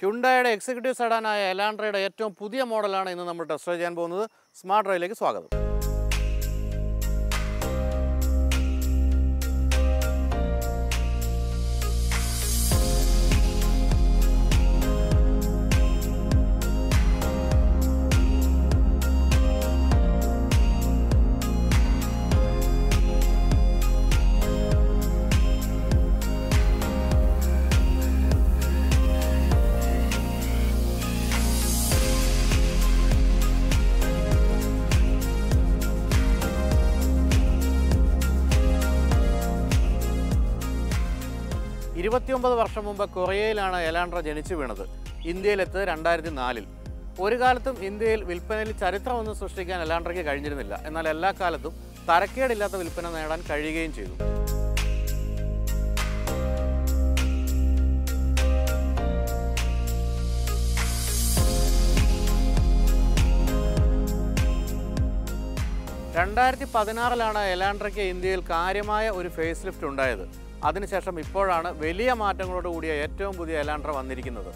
ഹ്യുണ്ടായുടെ executive സെഡാനായ എലാൻഡ്രയുടെ ഏറ്റവും പുതിയ മോഡലാണ് ഇന്ന് നമ്മൾ ടെസ്റ്റ് ചെയ്യാൻ പോകുന്നത് സ്മാർട്ട് ഡ്രൈവിലേക്ക് സ്വാഗതം ഇരുപത്തിയൊമ്പത് വർഷം മുമ്പ് കൊറിയയിലാണ് എലാൻഡ്ര ജനിച്ചു വീണത് ഇന്ത്യയിലെത്ത് രണ്ടായിരത്തി നാലിൽ ഒരു കാലത്തും ഇന്ത്യയിൽ വിൽപ്പനയിൽ ചരിത്രമൊന്നും സൃഷ്ടിക്കാൻ എലാൻഡ്രയ്ക്ക് കഴിഞ്ഞിരുന്നില്ല എന്നാൽ എല്ലാ കാലത്തും തരക്കേടില്ലാത്ത വിൽപ്പന നേടാൻ കഴിയുകയും ചെയ്തു രണ്ടായിരത്തി പതിനാറിലാണ് എലാൻഡ്രയ്ക്ക് ഇന്ത്യയിൽ കാര്യമായ ഒരു ഫേസ് ലിഫ്റ്റ് ഉണ്ടായത് അതിനുശേഷം ഇപ്പോഴാണ് വലിയ മാറ്റങ്ങളോട് കൂടിയ ഏറ്റവും പുതിയ എലാൻഡ്ര വന്നിരിക്കുന്നത്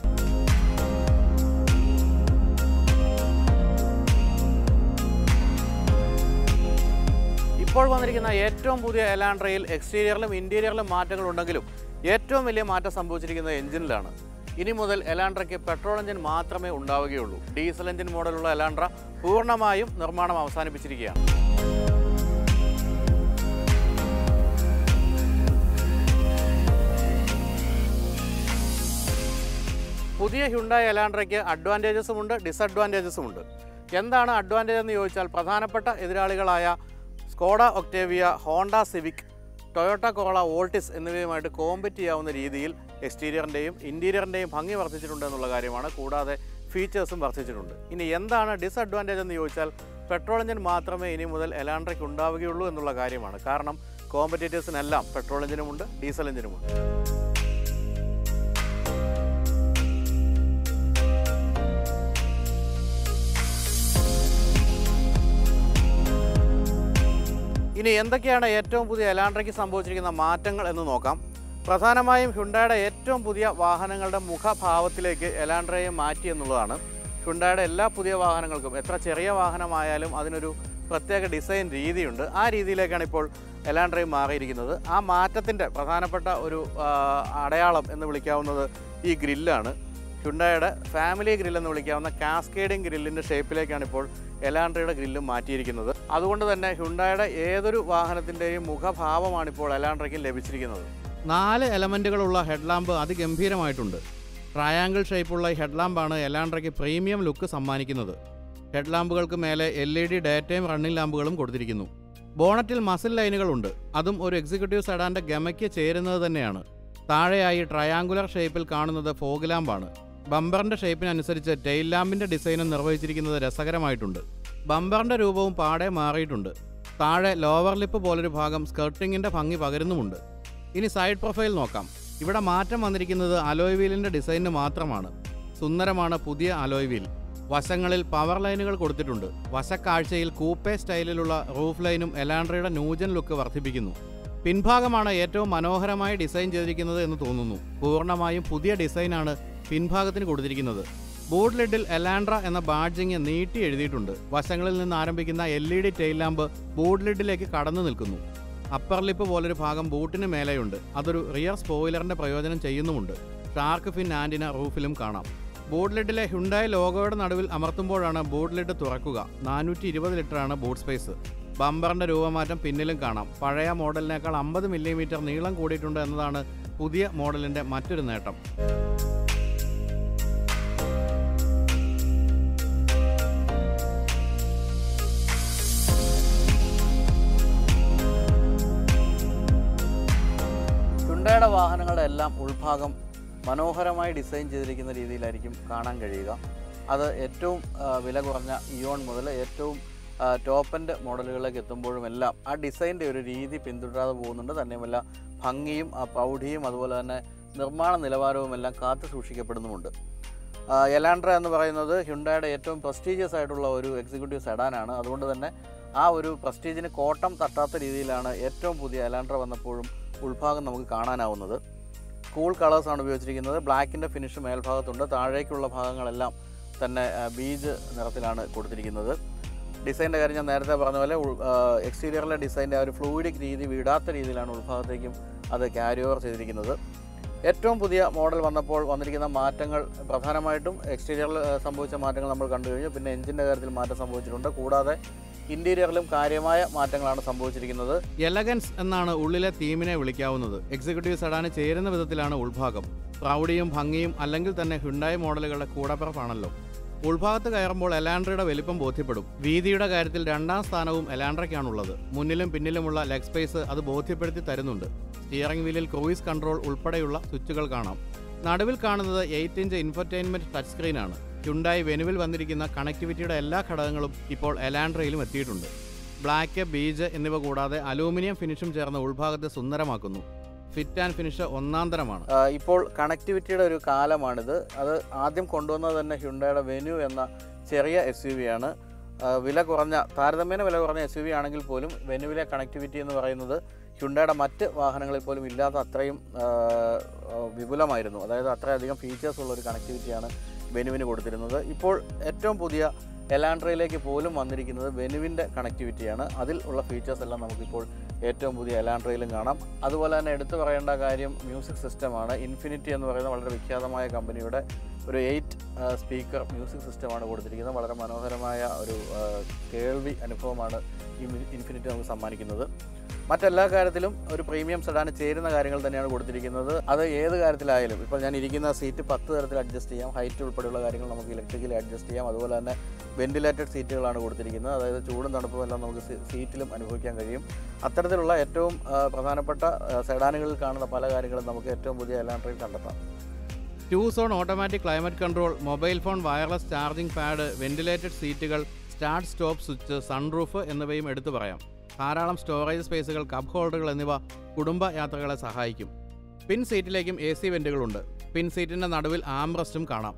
ഇപ്പോൾ വന്നിരിക്കുന്ന ഏറ്റവും പുതിയ എലാൻഡ്രയിൽ എക്സ്റ്റീരിയറിലും ഇൻറ്റീരിയറിലും മാറ്റങ്ങൾ ഉണ്ടെങ്കിലും ഏറ്റവും വലിയ മാറ്റം സംഭവിച്ചിരിക്കുന്നത് എഞ്ചിനിലാണ് ഇനി മുതൽ എലാൻഡ്രയ്ക്ക് പെട്രോൾ എഞ്ചിൻ മാത്രമേ ഉണ്ടാവുകയുള്ളൂ ഡീസൽ എഞ്ചിൻ മോഡലുള്ള എലാൻഡ്ര പൂർണ്ണമായും നിർമ്മാണം അവസാനിപ്പിച്ചിരിക്കുകയാണ് പുതിയ ഹ്യുണ്ടായി എലാൻഡ്രയ്ക്ക് അഡ്വാൻറ്റേജസും ഉണ്ട് ഡിസഡ്വാൻറ്റേജസും ഉണ്ട് എന്താണ് അഡ്വാൻറ്റേജ് എന്ന് ചോദിച്ചാൽ പ്രധാനപ്പെട്ട എതിരാളികളായ Skoda Octavia Honda Civic Toyota Corolla Altis എന്നിവയുമായിട്ട് കോമ്പറ്റ് ചെയ്യാവുന്ന രീതിയിൽ എക്സ്റ്റീരിയറിൻ്റെയും ഇൻറ്റീരിയറിൻ്റെയും ഭംഗി വർദ്ധിച്ചിട്ടുണ്ട് എന്നുള്ള കാര്യമാണ് കൂടാതെ ഫീച്ചേഴ്സും വർദ്ധിച്ചിട്ടുണ്ട് ഇനി എന്താണ് ഡിസഡ്വാൻറ്റേജ് എന്ന് ചോദിച്ചാൽ പെട്രോൾ എഞ്ചിൻ മാത്രമേ ഇനി മുതൽ എലാൻഡ്രയ്ക്ക് ഉണ്ടാവുകയുള്ളൂ എന്നുള്ള കാര്യമാണ് കാരണം കോമ്പറ്റേറ്റേഴ്സിനെല്ലാം പെട്രോൾ എഞ്ചിനുമുണ്ട് ഡീസൽ എഞ്ചിനുമുണ്ട് ഇനി എന്തൊക്കെയാണ് ഏറ്റവും പുതിയ എലാൻഡ്രയ്ക്ക് സംഭവിച്ചിരിക്കുന്ന മാറ്റങ്ങൾ എന്ന് നോക്കാം പ്രധാനമായും ഹ്യുണ്ടായുടെ ഏറ്റവും പുതിയ വാഹനങ്ങളുടെ മുഖഭാവത്തിലേക്ക് എലാൻഡ്രയെ മാറ്റി എന്നുള്ളതാണ് ഹ്യുണ്ടായുടെ എല്ലാ പുതിയ വാഹനങ്ങൾക്കും എത്ര ചെറിയ വാഹനമായാലും അതിനൊരു പ്രത്യേക ഡിസൈൻ രീതിയുണ്ട് ആ രീതിയിലേക്കാണ് ഇപ്പോൾ എലാൻഡ്രയും മാറിയിരിക്കുന്നത് ആ മാറ്റത്തിൻ്റെ പ്രധാനപ്പെട്ട ഒരു ആ, അടയാളം എന്ന് വിളിക്കാവുന്നത് ഈ ഗ്രില്ലാണ് ഹ്യുണ്ടായുടെ ഫാമിലി ഗ്രിൽ എന്ന് വിളിക്കാവുന്ന കാസ്കേഡിംഗ് ഗ്രില്ലിൻ്റെ ഷേപ്പിലേക്കാണ് ഇപ്പോൾ എലാൻഡ്രയുടെ ഗ്രില്ലും മാറ്റിയിരിക്കുന്നത് അതുകൊണ്ട് തന്നെ ഹ്യുണ്ടായുടെ ഏതൊരു വാഹനത്തിൻ്റെയും മുഖഭാവമാണ് ഇപ്പോൾ എലാൻഡ്രയ്ക്ക് ലഭിച്ചിരിക്കുന്നത് നാല് എലമെൻറ്റുകളുള്ള ഹെഡ്ലാമ്പ് അതിഗംഭീരമായിട്ടുണ്ട് ട്രയാങ്കിൾ ഷേപ്പുള്ള ഈ ഹെഡ്ലാമ്പാണ് എലാൻഡ്രയ്ക്ക് പ്രീമിയം ലുക്ക് സമ്മാനിക്കുന്നത് ഹെഡ്ലാമ്പുകൾക്ക് മേലെ L E D day time running ലാമ്പുകളും കൊടുത്തിരിക്കുന്നു ബോണറ്റിൽ മസിൽ ലൈനുകളുണ്ട് അതും ഒരു എക്സിക്യൂട്ടീവ് സെഡാൻ്റെ ഗമയ്ക്ക് ചേരുന്നത് തന്നെയാണ് താഴെയായി ട്രയാങ്കുലർ ഷേപ്പിൽ കാണുന്നത് ഫോഗ് ലാമ്പാണ് ബമ്പറിന്റെ ഷേപ്പിനനുസരിച്ച് ടെയിൽ ലാമ്പിന്റെ ഡിസൈനും നിർവഹിച്ചിരിക്കുന്നത് രസകരമായിട്ടുണ്ട് ബമ്പറിന്റെ രൂപവും പാടെ മാറിയിട്ടുണ്ട് താഴെ ലോവർ ലിപ്പ് പോലൊരു ഭാഗം സ്കർട്ടിങ്ങിന്റെ ഭംഗി പകരുന്നുമുണ്ട് ഇനി സൈഡ് പ്രൊഫൈൽ നോക്കാം ഇവിടെ മാറ്റം വന്നിരിക്കുന്നത് അലോയ് വീലിന്റെ ഡിസൈനിന് മാത്രമാണ് സുന്ദരമാണ് പുതിയ അലോയ് വീൽ വശങ്ങളിൽ പവർ ലൈനുകൾ കൊടുത്തിട്ടുണ്ട് വശക്കാഴ്ചയിൽ കൂപ്പേ സ്റ്റൈലിലുള്ള റൂഫ് ലൈനും എലാൻഡ്രയുടെ ന്യൂജൻ ലുക്ക് വർദ്ധിപ്പിക്കുന്നു പിൻഭാഗമാണ് ഏറ്റവും മനോഹരമായി ഡിസൈൻ ചെയ്തിരിക്കുന്നത് എന്ന് തോന്നുന്നു പൂർണ്ണമായും പുതിയ ഡിസൈനാണ് പിൻഭാഗത്തിന് കൊടുത്തിരിക്കുന്നത് ബോർഡ് ലിഡിൽ എലാൻഡ്ര എന്ന ബാഡ്ജിങ് നീട്ടി എഴുതിയിട്ടുണ്ട് വശങ്ങളിൽ നിന്ന് ആരംഭിക്കുന്ന L E D tail lamp boot ലിഡിലേക്ക് കടന്നു നിൽക്കുന്നു അപ്പർ ലിപ്പ് പോലൊരു ഭാഗം ബൂട്ടിന് മേലെയുണ്ട് അതൊരു റിയർ സ്പോയിലറിന്റെ പ്രയോജനം ചെയ്യുന്നുമുണ്ട് ഷാർക്ക് ഫിൻ ആൻറ്റിന റൂഫിലും കാണാം ബോർഡ് ലിഡിലെ ഹുണ്ടായ ലോഗോയുടെ നടുവിൽ അമർത്തുമ്പോഴാണ് ബോർഡ് ലിഡ് തുറക്കുക നാനൂറ്റി ഇരുപത് ലിറ്ററാണ് ബോർഡ് സ്പേസ് ബമ്പറിന്റെ രൂപമാറ്റം പിന്നിലും കാണാം പഴയ മോഡലിനേക്കാൾ അമ്പത് മില്ലിമീറ്റർ നീളം കൂടിയിട്ടുണ്ട് എന്നതാണ് പുതിയ മോഡലിന്റെ മറ്റൊരു നേട്ടം ഹുണ്ടയുടെ വാഹനങ്ങളുടെ എല്ലാം ഉൾഭാഗം മനോഹരമായി ഡിസൈൻ ചെയ്തിരിക്കുന്ന രീതിയിലായിരിക്കും കാണാൻ കഴിയുക അത് ഏറ്റവും ആ, വില കുറഞ്ഞ ഇയോൺ മുതൽ ഏറ്റവും ടോപ്പ് എൻഡ് മോഡലുകളിലേക്ക് എത്തുമ്പോഴും എല്ലാം ആ ഡിസൈൻ്റെ ഒരു രീതി പിന്തുടരാതെ പോകുന്നുണ്ട് തന്നെയുമല്ല ഭംഗിയും ആ പ്രൗഢിയും അതുപോലെ തന്നെ നിർമ്മാണ നിലവാരവും എല്ലാം കാത്തു സൂക്ഷിക്കപ്പെടുന്നുമുണ്ട് ആ, എലാൻഡ്ര എന്ന് പറയുന്നത് ഹ്യുണ്ടായുടെ ഏറ്റവും പ്രസ്റ്റീജിയസ് ആയിട്ടുള്ള ഒരു എക്സിക്യൂട്ടീവ് സെഡാനാണ് അതുകൊണ്ട് തന്നെ ആ ഒരു പ്രസ്റ്റീജിന് കോട്ടം തട്ടാത്ത രീതിയിലാണ് ഏറ്റവും പുതിയ എലാൻഡ്ര വന്നപ്പോഴും ഉൾഭാഗം നമുക്ക് കാണാനാവുന്നത് കൂൾ കളേഴ്സാണ് ഉപയോഗിച്ചിരിക്കുന്നത് ബ്ലാക്കിൻ്റെ ഫിനിഷ് മേൽഭാഗത്തുണ്ട് താഴേക്കുള്ള ഭാഗങ്ങളെല്ലാം തന്നെ ആ, ബീജ് നിറത്തിലാണ് കൊടുത്തിരിക്കുന്നത് ഡിസൈൻ്റെ കാര്യം ഞാൻ നേരത്തെ പറഞ്ഞ പോലെ എക്സ്റ്റീരിയറിലെ ഡിസൈൻ്റെ ആ ഒരു ഫ്ലൂയിഡിക് രീതി വിടാത്ത രീതിയിലാണ് ഉൾഭാഗത്തേക്കും അത് ക്യാരി ഓവർ ചെയ്തിരിക്കുന്നത് ഏറ്റവും പുതിയ മോഡൽ വന്നപ്പോൾ വന്നിരിക്കുന്ന മാറ്റങ്ങൾ പ്രധാനമായിട്ടും എക്സ്റ്റീരിയറിൽ സംഭവിച്ച മാറ്റങ്ങൾ നമ്മൾ കണ്ടു കഴിഞ്ഞു പിന്നെ എഞ്ചിൻ്റെ കാര്യത്തിൽ മാറ്റം സംഭവിച്ചിട്ടുണ്ട് കൂടാതെ ഇൻറ്റീരിയറിലും കാര്യമായ മാറ്റങ്ങളാണ് സംഭവിച്ചിരിക്കുന്നത് എലഗൻസ് എന്നാണ് ഉള്ളിലെ തീമിനെ വിളിക്കാവുന്നത് എക്സിക്യൂട്ടീവ് സെഡാന് ചേരുന്ന വിധത്തിലാണ് ഉൾഭാഗം പ്രൗഢിയും ഭംഗിയും അല്ലെങ്കിൽ തന്നെ ഹുണ്ടായി മോഡലുകളുടെ കൂടപ്പിറപ്പാണല്ലോ ഉൾഭാഗത്ത് കയറുമ്പോൾ എലാൻഡ്രയുടെ വലിപ്പം ബോധ്യപ്പെടും വീതിയുടെ കാര്യത്തിൽ രണ്ടാം സ്ഥാനവും എലാൻഡ്രയ്ക്കാണുള്ളത് മുന്നിലും പിന്നിലുമുള്ള ലെഗ് സ്പേസ് അത് ബോധ്യപ്പെടുത്തി തരുന്നുണ്ട് സ്റ്റിയറിംഗ് വീലിൽ ക്രൂയിസ് കൺട്രോൾ ഉൾപ്പെടെയുള്ള സ്വിച്ചുകൾ കാണാം നടുവിൽ കാണുന്നത് എയ്റ്റ് ഇഞ്ച് ഇൻഫർടൈൻമെന്റ് ടച്ച് സ്ക്രീനാണ് ഹ്യുണ്ടായി വെനുവിൽ വന്നിരിക്കുന്ന കണക്ടിവിറ്റിയുടെ എല്ലാ ഘടകങ്ങളും ഇപ്പോൾ എലാൻഡ്രയിലും എത്തിയിട്ടുണ്ട് ബ്ലാക്ക് ബീജ് എന്നിവ കൂടാതെ അലൂമിനിയം ഫിനിഷും ചേർന്ന ഉൾഭാഗത്തെ സുന്ദരമാക്കുന്നു ഫിറ്റ് ആൻഡ് ഫിനിഷ് ഒന്നാം തരമാണ് ആ, ഇപ്പോൾ കണക്ടിവിറ്റിയുടെ ഒരു കാലമാണിത് അത് ആദ്യം കൊണ്ടുവന്നത് തന്നെ ഹ്യുണ്ടയുടെ വെന്യൂ എന്ന ചെറിയ എസ് യു വി ആണ് ആ, വില കുറഞ്ഞ താരതമ്യേന വില കുറഞ്ഞ എസ് യു വി ആണെങ്കിൽ പോലും വെനുവിലെ കണക്ടിവിറ്റി എന്ന് പറയുന്നത് ഹ്യുണ്ടയുടെ മറ്റ് വാഹനങ്ങളിൽ പോലും ഇല്ലാത്ത അത്രയും ആ, ആ, വിപുലമായിരുന്നു അതായത് അത്രയധികം ഫീച്ചേഴ്സ് ഉള്ള ഒരു കണക്ടിവിറ്റിയാണ് വെനുവിന് കൊടുത്തിരുന്നത് ഇപ്പോൾ ഏറ്റവും പുതിയ എലാൻഡ്രയിലേക്ക് പോലും വന്നിരിക്കുന്നത് വെനുവിൻ്റെ കണക്ടിവിറ്റിയാണ് അതിൽ ഉള്ള ഫീച്ചേഴ്സ് എല്ലാം നമുക്കിപ്പോൾ ഏറ്റവും പുതിയ എലാൻഡ്രയിലും കാണാം അതുപോലെ തന്നെ എടുത്തു പറയേണ്ട കാര്യം മ്യൂസിക് സിസ്റ്റമാണ് ഇൻഫിനിറ്റി എന്ന് പറയുന്ന വളരെ വിഖ്യാതമായ കമ്പനിയുടെ ഒരു എയ്റ്റ് സ്പീക്കർ മ്യൂസിക് സിസ്റ്റമാണ് കൊടുത്തിരിക്കുന്നത് വളരെ മനോഹരമായ ഒരു ആ, കേൾവി അനുഭവമാണ് ഈ മി- ഇൻഫിനിറ്റി നമുക്ക് സമ്മാനിക്കുന്നത് മറ്റെല്ലാ കാര്യത്തിലും ഒരു പ്രീമിയം സെഡാന് ചേരുന്ന കാര്യങ്ങൾ തന്നെയാണ് കൊടുത്തിരിക്കുന്നത് അത് ഏത് കാര്യത്തിലായാലും ഇപ്പോൾ ഞാൻ ഇരിക്കുന്ന സീറ്റ് പത്ത് തരത്തിൽ അഡ്ജസ്റ്റ് ചെയ്യാം ഹൈറ്റ് ഉൾപ്പെടെയുള്ള കാര്യങ്ങൾ നമുക്ക് ഇലക്ട്രിക്കലി അഡ്ജസ്റ്റ് ചെയ്യാം അതുപോലെ തന്നെ വെന്റിലേറ്റഡ് സീറ്റുകളാണ് കൊടുത്തിരിക്കുന്നത് അതായത് ചൂടും തണുപ്പും എല്ലാം നമുക്ക് സീ- സീറ്റിലും അനുഭവിക്കാൻ കഴിയും അത്തരത്തിലുള്ള ഏറ്റവും ആ, പ്രധാനപ്പെട്ട ആ, സെഡാനുകളിൽ കാണുന്ന പല കാര്യങ്ങളും നമുക്ക് ഏറ്റവും പുതിയ എലാൻഡ്രയിൽ കണ്ടെത്താം two zone automatic climate control mobile phone wireless charging pad ventilated സീറ്റുകൾ സ്റ്റാർട്ട് സ്റ്റോപ്പ് സ്വിച്ച് സൺറൂഫ് എന്നിവയും എടുത്തു പറയാം ധാരാളം സ്റ്റോറേജ് സ്പേസുകൾ കപ്പ് ഹോൾഡറുകൾ എന്നിവ കുടുംബ യാത്രകളെ സഹായിക്കും പിൻ സീറ്റിലേക്കും എ സി വെന്റുകളുണ്ട് പിൻ സീറ്റിന്റെ നടുവിൽ ആംറസ്റ്റും കാണാം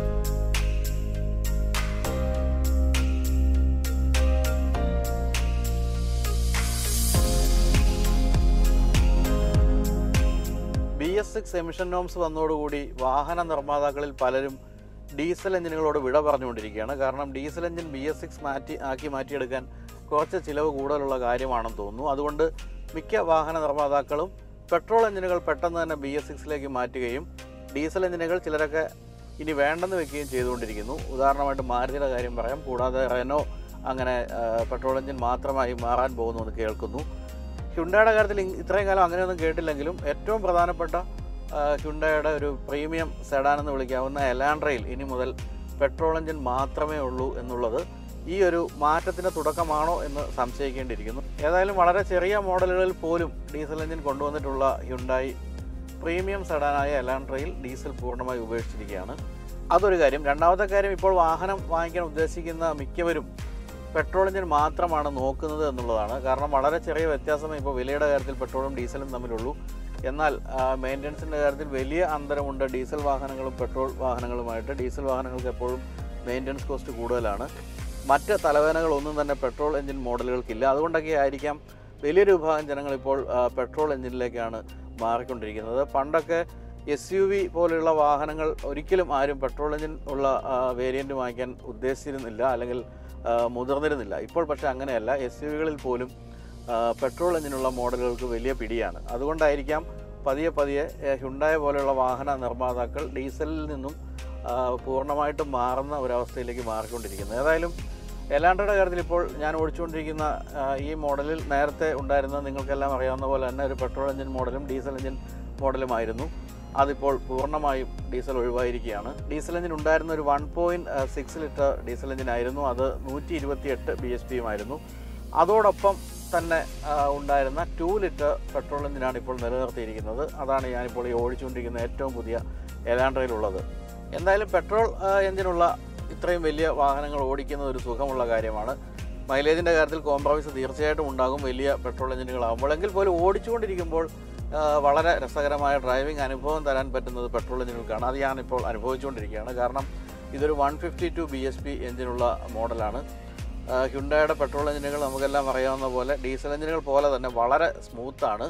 B S six emission norms വന്നതോടുകൂടി വാഹന നിർമ്മാതാക്കളിൽ പലരും ഡീസൽ എഞ്ചിനുകളോട് വിട പറഞ്ഞുകൊണ്ടിരിക്കുകയാണ് കാരണം diesel engine B S six മാറ്റി ആക്കി മാറ്റിയെടുക്കാൻ കുറച്ച് ചിലവ് കൂടുതലുള്ള കാര്യമാണെന്ന് തോന്നുന്നു അതുകൊണ്ട് മിക്ക വാഹന നിർമ്മാതാക്കളും പെട്രോൾ എഞ്ചിനുകൾ പെട്ടെന്ന് തന്നെ ബി എസ് സിക്സിലേക്ക് മാറ്റുകയും ഡീസൽ എഞ്ചിനുകൾ ചിലരൊക്കെ ഇനി വേണ്ടെന്ന് വെക്കുകയും ചെയ്തുകൊണ്ടിരിക്കുന്നു ഉദാഹരണമായിട്ട് മാരുതിയുടെ കാര്യം പറയാം കൂടാതെ റെനോ അങ്ങനെ ആ, പെട്രോൾ എഞ്ചിൻ മാത്രമായി മാറാൻ പോകുന്നു എന്ന് കേൾക്കുന്നു ഹ്യുണ്ടയുടെ കാര്യത്തിൽ ഇ- ഇത്രയും കാലം അങ്ങനെയൊന്നും കേട്ടില്ലെങ്കിലും ഏറ്റവും പ്രധാനപ്പെട്ട ആ, ഹ്യുണ്ടയുടെ ഒരു പ്രീമിയം സെഡാൻ എന്ന് വിളിക്കാവുന്ന എലാൻഡ്രയിൽ ഇനി മുതൽ പെട്രോൾ എഞ്ചിൻ മാത്രമേ ഉള്ളൂ എന്നുള്ളത് ഈ ഒരു മാറ്റത്തിൻ്റെ തുടക്കമാണോ എന്ന് സംശയിക്കേണ്ടിയിരിക്കുന്നു ഏതായാലും വളരെ ചെറിയ മോഡലുകളിൽ പോലും ഡീസൽ എഞ്ചിൻ കൊണ്ടുവന്നിട്ടുള്ള ഹ്യുണ്ടായി പ്രീമിയം സെഡാനായ എലാൻഡ്രയിൽ ഡീസൽ പൂർണ്ണമായി ഉപേക്ഷിച്ചിരിക്കുകയാണ് അതൊരു കാര്യം രണ്ടാമത്തെ കാര്യം ഇപ്പോൾ വാഹനം വാങ്ങിക്കാൻ ഉദ്ദേശിക്കുന്ന മിക്കവരും പെട്രോൾ എഞ്ചിൻ മാത്രമാണ് നോക്കുന്നത് എന്നുള്ളതാണ് കാരണം വളരെ ചെറിയ വ്യത്യാസമേ ഇപ്പോൾ വിലയുടെ കാര്യത്തിൽ പെട്രോളും ഡീസലും തമ്മിലുള്ളൂ എന്നാൽ മെയിൻ്റനൻസിൻ്റെ കാര്യത്തിൽ വലിയ അന്തരമുണ്ട് ഡീസൽ വാഹനങ്ങളും പെട്രോൾ വാഹനങ്ങളുമായിട്ട് ഡീസൽ വാഹനങ്ങൾക്ക് എപ്പോഴും മെയിൻ്റനൻസ് കോസ്റ്റ് കൂടുതലാണ് മറ്റ് തലവേദനകളൊന്നും തന്നെ പെട്രോൾ എഞ്ചിൻ മോഡലുകൾക്കില്ല അതുകൊണ്ടൊക്കെ ആയിരിക്കാം വലിയൊരു വിഭാഗം ജനങ്ങൾ ഇപ്പോൾ ആ, പെട്രോൾ എഞ്ചിനിലേക്കാണ് മാറിക്കൊണ്ടിരിക്കുന്നത് പണ്ടൊക്കെ എസ് യു വി പോലെയുള്ള വാഹനങ്ങൾ ഒരിക്കലും ആരും പെട്രോൾ എഞ്ചിൻ ഉള്ള വേരിയൻറ്റ് വാങ്ങിക്കാൻ ഉദ്ദേശിച്ചിരുന്നില്ല അല്ലെങ്കിൽ ആ, മുതിർന്നിരുന്നില്ല ഇപ്പോൾ പക്ഷേ അങ്ങനെയല്ല എസ് യു വികളിൽ പോലും ആ, പെട്രോൾ എഞ്ചിനുള്ള മോഡലുകൾക്ക് വലിയ പിടിയാണ് അതുകൊണ്ടായിരിക്കാം പതിയെ പതിയെ ഏ, ഹ്യുണ്ടായ പോലെയുള്ള വാഹന നിർമ്മാതാക്കൾ ഡീസലിൽ നിന്നും ആ, പൂർണ്ണമായിട്ടും മാറുന്ന ഒരവസ്ഥയിലേക്ക് മാറിക്കൊണ്ടിരിക്കുന്നത് ഏതായാലും എലാൻഡയുടെ കാര്യത്തിൽ ഇപ്പോൾ ഞാൻ ഓടിച്ചുകൊണ്ടിരിക്കുന്ന ആ, ഈ മോഡലിൽ നേരത്തെ ഉണ്ടായിരുന്ന നിങ്ങൾക്കെല്ലാം അറിയാവുന്ന പോലെ തന്നെ ഒരു പെട്രോൾ എഞ്ചിൻ മോഡലും ഡീസൽ എഞ്ചിൻ മോഡലുമായിരുന്നു അതിപ്പോൾ പൂർണ്ണമായും ഡീസൽ ഒഴിവായിരിക്കുകയാണ് ഡീസൽ എഞ്ചിൻ ഉണ്ടായിരുന്ന ഒരു one point six litre diesel engine ആയിരുന്നു അത് നൂറ്റി ഇരുപത്തിയെട്ട് ബി എച്ച് പിയുമായിരുന്നു അതോടൊപ്പം തന്നെ ആ, ഉണ്ടായിരുന്ന ടു ലിറ്റർ പെട്രോൾ എഞ്ചിനാണ് ഇപ്പോൾ നിലനിർത്തിയിരിക്കുന്നത് അതാണ് ഞാനിപ്പോൾ ഈ ഓടിച്ചുകൊണ്ടിരിക്കുന്ന ഏറ്റവും പുതിയ എലാൻഡ്രയിലുള്ളത് എന്തായാലും പെട്രോൾ ആ, എഞ്ചിനുള്ള ഇത്രയും വലിയ വാഹനങ്ങൾ ഓടിക്കുന്നത് ഒരു സുഖമുള്ള കാര്യമാണ് മൈലേജിൻ്റെ കാര്യത്തിൽ കോംപ്രമൈസ് തീർച്ചയായിട്ടും ഉണ്ടാകും വലിയ പെട്രോൾ എഞ്ചിനുകളാകുമ്പോൾ എങ്കിൽ പോലും ഓടിച്ചുകൊണ്ടിരിക്കുമ്പോൾ ആ, വളരെ രസകരമായ ഡ്രൈവിംഗ് അനുഭവം തരാൻ പറ്റുന്നത് പെട്രോൾ എഞ്ചിനുകൾക്കാണ് അത് ഞാനിപ്പോൾ അനുഭവിച്ചുകൊണ്ടിരിക്കുകയാണ് കാരണം ഇതൊരു one fifty two B H P എഞ്ചിനുള്ള മോഡലാണ് ഹ്യുണ്ടയുടെ പെട്രോൾ എഞ്ചിനുകൾ നമുക്കെല്ലാം അറിയാവുന്ന പോലെ ഡീസൽ എഞ്ചിനുകൾ പോലെ തന്നെ വളരെ സ്മൂത്താണ്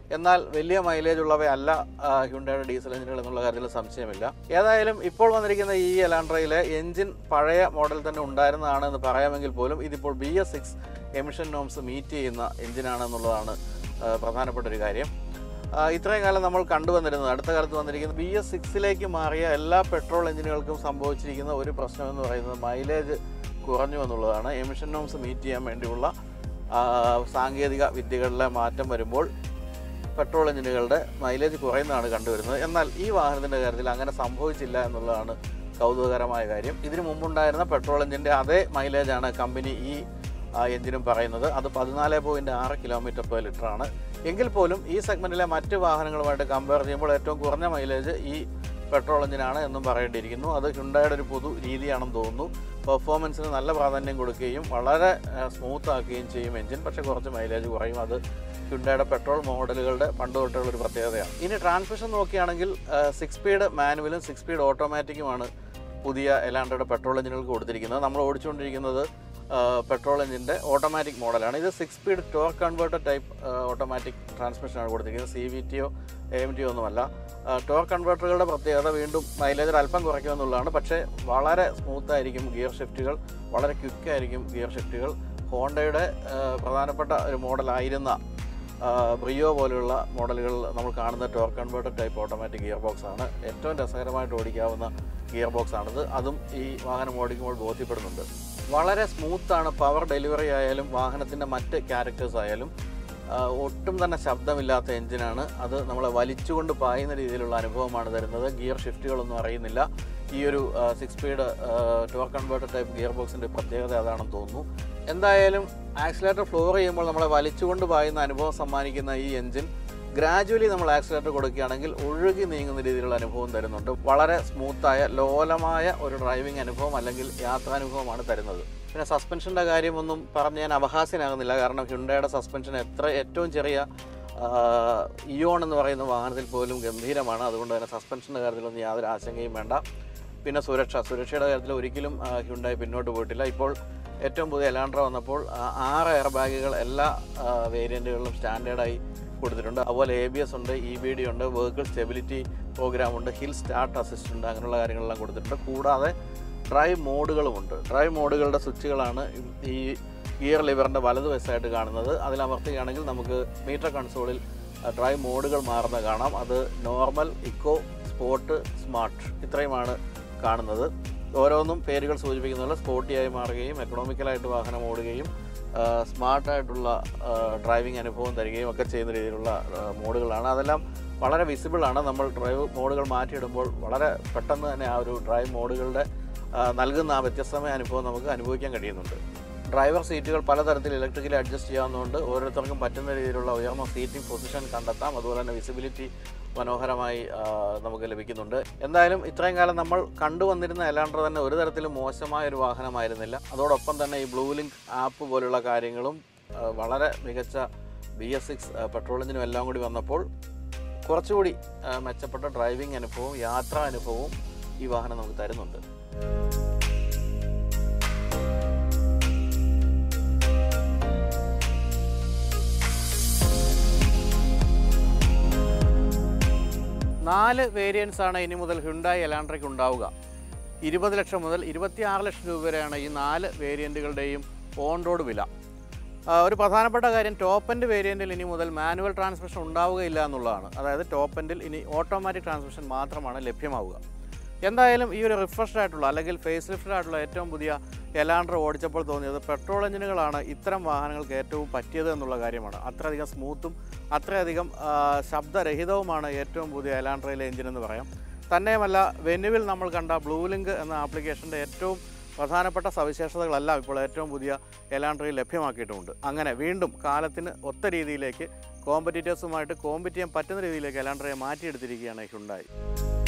എന്നാൽ വലിയ മൈലേജ് ഉള്ളവയല്ല ആ, ഹ്യുണ്ടായുടെ ഡീസൽ എഞ്ചിനുകൾ എന്നുള്ള കാര്യത്തിൽ സംശയമില്ല ഏതായാലും ഇപ്പോൾ വന്നിരിക്കുന്ന ഈ എലാൻഡ്രയിലെ എഞ്ചിൻ പഴയ മോഡൽ തന്നെ ഉണ്ടായിരുന്നതാണ് എന്ന് പറയാമെങ്കിൽ പോലും ഇതിപ്പോൾ B S six emission norms meet ചെയ്യുന്ന എഞ്ചിനാണെന്നുള്ളതാണ് ആ, പ്രധാനപ്പെട്ട ഒരു കാര്യം ആ, ഇത്രയും കാലം നമ്മൾ കണ്ടുവന്നിരുന്നത് അടുത്ത കാലത്ത് വന്നിരിക്കുന്ന ബി എസ് സിക്സിലേക്ക് മാറിയ എല്ലാ പെട്രോൾ എഞ്ചിനുകൾക്കും സംഭവിച്ചിരിക്കുന്ന ഒരു പ്രശ്നം എന്ന് പറയുന്നത് മൈലേജ് കുറഞ്ഞു എന്നുള്ളതാണ് എമിഷൻ നോംസ് മീറ്റ് ചെയ്യാൻ വേണ്ടിയുള്ള ആ, സാങ്കേതിക വിദ്യകളിലെ മാറ്റം വരുമ്പോൾ പെട്രോൾ എഞ്ചിനുകളുടെ മൈലേജ് കുറയുന്നതാണ് കണ്ടുവരുന്നത് എന്നാൽ ഈ വാഹനത്തിൻ്റെ കാര്യത്തിൽ അങ്ങനെ സംഭവിച്ചില്ല എന്നുള്ളതാണ് കൗതുകകരമായ കാര്യം ഇതിനു മുമ്പുണ്ടായിരുന്ന പെട്രോൾ എഞ്ചിൻ്റെ അതേ മൈലേജാണ് കമ്പനി ഈ ആ, എഞ്ചിനും പറയുന്നത് അത് പതിനാല് പോയിൻറ്റ് ആറ് കിലോമീറ്റർ പെർ ലിറ്ററാണ് എങ്കിൽ പോലും ഈ സെഗ്മെൻറ്റിലെ മറ്റ് വാഹനങ്ങളുമായിട്ട് കമ്പയർ ചെയ്യുമ്പോൾ ഏറ്റവും കുറഞ്ഞ മൈലേജ് ഈ പെട്രോൾ എഞ്ചിനാണ് എന്നും പറയേണ്ടിയിരിക്കുന്നു അത് ഹ്യുണ്ടായുടെ ഒരു പൊതു രീതിയാണെന്ന് തോന്നുന്നു പെർഫോമൻസിന് നല്ല പ്രാധാന്യം കൊടുക്കുകയും വളരെ സ്മൂത്ത് ആക്കുകയും ചെയ്യും എഞ്ചിൻ പക്ഷേ കുറച്ച് മൈലേജ് കുറയും അത് ഹ്യുണ്ടായുടെ പെട്രോൾ മോഡലുകളുടെ പണ്ട് തൊട്ടുള്ള ഒരു പ്രത്യേകതയാണ് ഇനി ട്രാൻസ്മിഷൻ നോക്കുകയാണെങ്കിൽ സിക്സ് സ്പീഡ് മാനുവലും സിക്സ് സ്പീഡ് ഓട്ടോമാറ്റിക്കുമാണ് പുതിയ എലാൻഡയുടെ പെട്രോൾ എഞ്ചിനുകൾക്ക് കൊടുത്തിരിക്കുന്നത് നമ്മൾ ഓടിച്ചുകൊണ്ടിരിക്കുന്നത് പെട്രോൾ എഞ്ചിൻ്റെ ഓട്ടോമാറ്റിക് മോഡലാണ് ഇത് six speed torque converter type automatic ട്രാൻസ്മിഷനാണ് കൊടുത്തിരിക്കുന്നത് സി വി ടിയോ എ എം ടിയോ ഒന്നുമല്ല ടോർക്ക് കൺവേർട്ടറുകളുടെ പ്രത്യേകത വീണ്ടും മൈലേജിൽ അല്പം കുറയ്ക്കുമെന്നുള്ളതാണ് പക്ഷേ വളരെ സ്മൂത്ത് ആയിരിക്കും ഗിയർ ഷിഫ്റ്റുകൾ വളരെ ക്വിക്കായിരിക്കും ഗിയർ ഷിഫ്റ്റുകൾ ഹോണ്ടയുടെ ആ, പ്രധാനപ്പെട്ട ഒരു മോഡലായിരുന്ന ബ്രിയോ പോലെയുള്ള മോഡലുകൾ നമ്മൾ കാണുന്ന torque converter type automatic gear box ആണ് ഏറ്റവും രസകരമായിട്ട് ഓടിക്കാവുന്ന ഗിയർ ബോക്സ് ആണിത് അതും ഈ വാഹനം ഓടിക്കുമ്പോൾ ബോധ്യപ്പെടുന്നുണ്ട് വളരെ സ്മൂത്താണ് പവർ ഡെലിവറി ആയാലും വാഹനത്തിൻ്റെ മറ്റ് ക്യാരക്ടേഴ്സ് ആയാലും ആ, ഒട്ടും തന്നെ ശബ്ദമില്ലാത്ത എഞ്ചിനാണ് അത് നമ്മളെ വലിച്ചുകൊണ്ട് പായുന്ന രീതിയിലുള്ള അനുഭവമാണ് തരുന്നത് ഗിയർ ഷിഫ്റ്റുകളൊന്നും അറിയുന്നില്ല ഈ ഒരു six speed torque converter type gear ബോക്സിൻ്റെ പ്രത്യേകത അതാണെന്ന് തോന്നുന്നു എന്തായാലും ആക്സിലേറ്റർ ഫ്ലോർ ചെയ്യുമ്പോൾ നമ്മളെ വലിച്ചുകൊണ്ട് പായുന്ന അനുഭവം സമ്മാനിക്കുന്ന ഈ എഞ്ചിൻ ഗ്രാജുവലി നമ്മൾ ആക്സിലേറ്റർ കൊടുക്കുകയാണെങ്കിൽ ഒഴുകി നീങ്ങുന്ന രീതിയിലുള്ള അനുഭവം തരുന്നുണ്ട് വളരെ സ്മൂത്തായ ലോലമായ ഒരു ഡ്രൈവിംഗ് അനുഭവം അല്ലെങ്കിൽ യാത്രാനുഭവമാണ് തരുന്നത് പിന്നെ സസ്പെൻഷൻ്റെ കാര്യമൊന്നും പറഞ്ഞ് ഞാൻ അപഹാസ്യനാകുന്നില്ല കാരണം ഹ്യുണ്ടയുടെ സസ്പെൻഷൻ എത്ര ഏറ്റവും ചെറിയ ഇയോൺ എന്ന് പറയുന്ന വാഹനത്തിൽ പോലും ഗംഭീരമാണ് അതുകൊണ്ട് തന്നെ സസ്പെൻഷൻ്റെ കാര്യത്തിലൊന്നും യാതൊരു ആശങ്കയും വേണ്ട പിന്നെ സുരക്ഷ സുരക്ഷയുടെ കാര്യത്തിൽ ഒരിക്കലും ആ, ഹ്യുണ്ടായി പിന്നോട്ട് പോയിട്ടില്ല ഇപ്പോൾ ഏറ്റവും പുതിയ എലാൻഡ്ര വന്നപ്പോൾ ആ, ആറ് എയർ ബാഗുകൾ എല്ലാ വേരിയൻറ്റുകളിലും സ്റ്റാൻഡേർഡായി കൊടുത്തിട്ടുണ്ട് അതുപോലെ എ ബി എസ് ഉണ്ട് ഇ ബി ഡി ഉണ്ട് വെഹിക്കിൾ സ്റ്റെബിലിറ്റി പ്രോഗ്രാം ഉണ്ട് ഹിൽ സ്റ്റാർട്ട് അസിസ്റ്റ് ഉണ്ട് അങ്ങനെയുള്ള കാര്യങ്ങളെല്ലാം കൊടുത്തിട്ടുണ്ട് കൂടാതെ ഡ്രൈവ് മോഡുകളുമുണ്ട് ഡ്രൈവ് മോഡുകളുടെ സ്വിച്ചുകളാണ് ഈ ഗിയർ ലിവറിൻ്റെ വലതുവശമായിട്ട് കാണുന്നത് അതിൽ അമർത്തുകയാണെങ്കിൽ നമുക്ക് മീറ്റർ കൺസോളിൽ ഡ്രൈവ് മോഡുകൾ മാറുന്ന കാണാം അത് നോർമൽ ഇക്കോ സ്പോർട്ട് സ്മാർട്ട് ഇത്രയുമാണ് കാണുന്നത് ഓരോന്നും പേരുകൾ സൂചിപ്പിക്കുന്ന പോലെ സ്പോർട്ടിയായി മാറുകയും എക്കണോമിക്കലായിട്ട് വാഹനം ഓടുകയും സ്മാർട്ടായിട്ടുള്ള ഡ്രൈവിംഗ് അനുഭവം തരികയും ഒക്കെ ചെയ്യുന്ന രീതിയിലുള്ള ആ, മോഡുകളാണ് അതെല്ലാം വളരെ വിസിബിൾ ആണ് നമ്മൾ ഡ്രൈവ് മോഡുകൾ മാറ്റിയിടുമ്പോൾ വളരെ പെട്ടെന്ന് തന്നെ ആ ഒരു ഡ്രൈവ് മോഡുകളുടെ ആ, നൽകുന്ന ആ വ്യത്യസ്തമായ അനുഭവം നമുക്ക് അനുഭവിക്കാൻ കഴിയുന്നുണ്ട് ഡ്രൈവർ സീറ്റുകൾ പലതരത്തിൽ ഇലക്ട്രിക്കലി അഡ്ജസ്റ്റ് ചെയ്യാവുന്നതുകൊണ്ട് ഓരോരുത്തർക്കും പറ്റുന്ന രീതിയിലുള്ള ഉയർന്ന സീറ്റിംഗ് പൊസിഷൻ കണ്ടെത്താം അതുപോലെ തന്നെ വിസിബിലിറ്റി മനോഹരമായി ആ, നമുക്ക് ലഭിക്കുന്നുണ്ട് എന്തായാലും ഇത്രയും കാലം നമ്മൾ കണ്ടുവന്നിരുന്ന എലാൻഡ്ര തന്നെ ഒരു തരത്തിലും മോശമായ ഒരു വാഹനമായിരുന്നില്ല അതോടൊപ്പം തന്നെ ഈ ബ്ലൂ ലിങ്ക് ആപ്പ് പോലുള്ള കാര്യങ്ങളും ആ, വളരെ മികച്ച ബി എസ് സിക്സ് പെട്രോൾ എഞ്ചിനും എല്ലാം കൂടി വന്നപ്പോൾ കുറച്ചുകൂടി ആ, മെച്ചപ്പെട്ട ഡ്രൈവിംഗ് അനുഭവവും യാത്രാ അനുഭവവും ഈ വാഹനം നമുക്ക് തരുന്നുണ്ട് നാല് വേരിയൻസ് ആണ് ഇനി മുതൽ ഹ്യുണ്ടായി എലാൻഡ്രയ്ക്ക് ഉണ്ടാവുക ഇരുപത് ലക്ഷം മുതൽ ഇരുപത്തിയാറ് ലക്ഷം രൂപ വരെയാണ് ഈ നാല് വേരിയൻറ്റുകളുടെയും ഓൺ റോഡ് വില ആ, ഒരു പ്രധാനപ്പെട്ട കാര്യം ടോപ്പ് എൻഡ് വേരിയൻറ്റിൽ ഇനി മുതൽ മാനുവൽ ട്രാൻസ്മിഷൻ ഉണ്ടാവുകയില്ല എന്നുള്ളതാണ് അതായത് ടോപ്പ് എൻഡിൽ ഇനി ഓട്ടോമാറ്റിക് ട്രാൻസ്മിഷൻ മാത്രമാണ് ലഭ്യമാവുക എന്തായാലും ഈ ഒരു റിഫ്രഷ്ഡ് ആയിട്ടുള്ള അല്ലെങ്കിൽ ഫേസ് ലിഫ്റ്റഡ് ആയിട്ടുള്ള ഏറ്റവും പുതിയ എലാൻഡർ ഓടിച്ചപ്പോൾ തോന്നിയത് പെട്രോൾ എഞ്ചിനുകളാണ് ഇത്തരം വാഹനങ്ങൾക്ക് ഏറ്റവും പറ്റിയത് എന്നുള്ള കാര്യമാണ് അത്രയധികം സ്മൂത്തും അത്രയധികം ആ, ശബ്ദരഹിതവുമാണ് ഏറ്റവും പുതിയ എലാൻഡ്രയിലെ എഞ്ചിൻ എന്ന് പറയാം തന്നെയുമല്ല വെനുവിൽ നമ്മൾ കണ്ട ബ്ലൂ ലിങ്ക് എന്ന ആപ്ലിക്കേഷൻ്റെ ഏറ്റവും പ്രധാനപ്പെട്ട സവിശേഷതകളെല്ലാം ഇപ്പോൾ ഏറ്റവും പുതിയ എലാൻഡ്രയിൽ ലഭ്യമാക്കിയിട്ടുമുണ്ട് അങ്ങനെ വീണ്ടും കാലത്തിന് ഒത്ത രീതിയിലേക്ക് കോമ്പറ്റീറ്റേഴ്സുമായിട്ട് കോമ്പറ്റ് ചെയ്യാൻ പറ്റുന്ന രീതിയിലേക്ക് എലാൻഡ്രയെ മാറ്റിയെടുത്തിരിക്കുകയാണ് ഹ്യുണ്ടായി